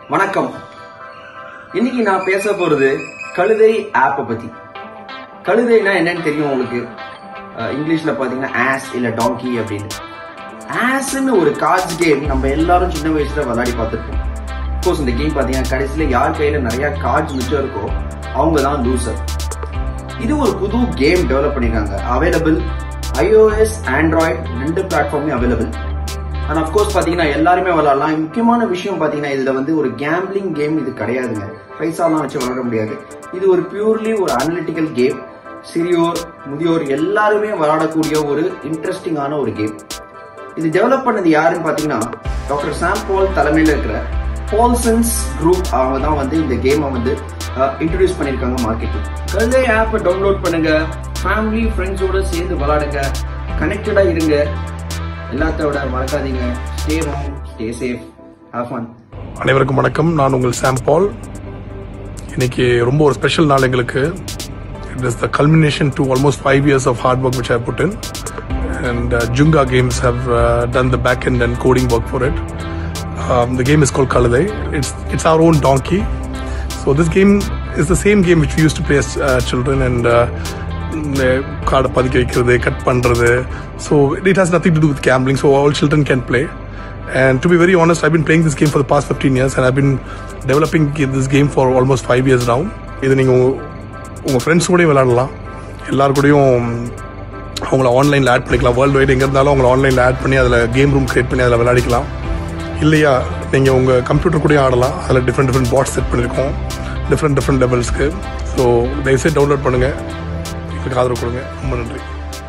வணக்கம் இன்னைக்கு நான் பேச போறது கழுதை ஆப்பை பத்தி கழுதைனா என்னன்னு தெரியும் உங்களுக்கு அஹ் இங்கிலீஷ்ல பாத்தீங்கன்னா ஆஸ் இல்ல டாங்கி அப்படின்னு ஆஸ்ன்னு ஒரு கார்ட்ஸ் கேம் நம்ம எல்லாரும் சின்ன வயசுல விளையாடி பார்த்துருப்போம் கோர்ஸ் இந்த கேம் பாத்தீங்கன்னா கடைசியில யார் கையில நிறைய கார்ட்ஸ் மிச்சம் இருக்கோ அவங்க தான் லூசர் இது ஒரு புது கேம் டெவலப் பண்ணிருக்காங்க அவைலபிள் iOS ஆண்ட்ராய்ட் ரெண்டு பிளாட்ஃபார்மே அவைலபிள் அண்ட் அஃப்கோர்ஸ் பாத்தீங்கன்னா எல்லாருமே விளையாடலாம் முக்கியமான விஷயம் பாத்தீங்கன்னா இதுல வந்து ஒரு கேம்பிளிங் கேம் இது கிடையாதுங்க பைசாலாம் வச்சு விளையாட முடியாது இது ஒரு பியூர்லி ஒரு அனலிட்டிக்கல் கேம் சிறியோர் முதியோர் எல்லாருமே விளையாடக்கூடிய ஒரு இன்ட்ரெஸ்டிங்கான ஒரு கேம் இது டெவலப் பண்ணது யாருன்னு பாத்தீங்கன்னா டாக்டர் சாம் பால் தலைமையில் இருக்கிற பால்சன்ஸ் குரூப் அவங்க தான் வந்து இந்த கேமை வந்து இன்ட்ரடியூஸ் பண்ணியிருக்காங்க மார்க்கெட்டிங் கல்லே ஆப்பை டவுன்லோட் பண்ணுங்க ஃபேமிலி ஃப்ரெண்ட்ஸோட சேர்ந்து விளையாடுங்க கனெக்டடா இருங்க எல்லாத்த விட மறக்காதீங்க stay home stay safe have fun அனைவருக்கும் வணக்கம் நான் உங்கள் சாம் பால் இன்னைக்கு ரொம்ப ஒரு ஸ்பெஷல் நாள் எங்களுக்கு it is the culmination to almost five years of hard work which I put in and Junga games have done the back and and coding work for it the game is call கழுதை it's it's our own donkey so this game is the same game which use to play children and கார்டை பதிக்க வைக்கிறது cut பண்ணுறது so it has nothing to do with gambling so all children can play And to be very honest, I've been playing this game for the past 15 years and I've been developing this game for almost 5 years now. இது நீங்கள் உங்கள் friends கூடயும் விளையாடலாம் எல்லார் கூடயும் அவங்கள ஆன்லைனில் add பண்ணிக்கலாம் வேர்ல்டு வைடு எங்கே இருந்தாலும் அவங்கள ஆன்லைனில் ஆட் பண்ணி அதில் கேம் ரூம் கிரியேட் பண்ணி அதில் விளையாடிக்கலாம் இல்லையா நீங்கள் உங்கள் கம்ப்யூட்டர் கூடயும் ஆடலாம் அதில் டிஃப்ரெண்ட் டிஃப்ரெண்ட் பாட்ஸ் செட் பண்ணியிருக்கோம் டிஃப்ரெண்ட் டிஃப்ரெண்ட் லெவல்ஸ்க்கு ஸோ தயவுசெய்து டவுன்லோட் பண்ணுங்கள் எங்களுக்கு ஆதரவு கொடுங்க ரொம்ப நன்றி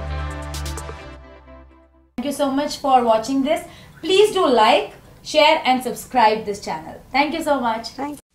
Thank you so much for watching this. Please do like, share and subscribe this channel. Thank you so much.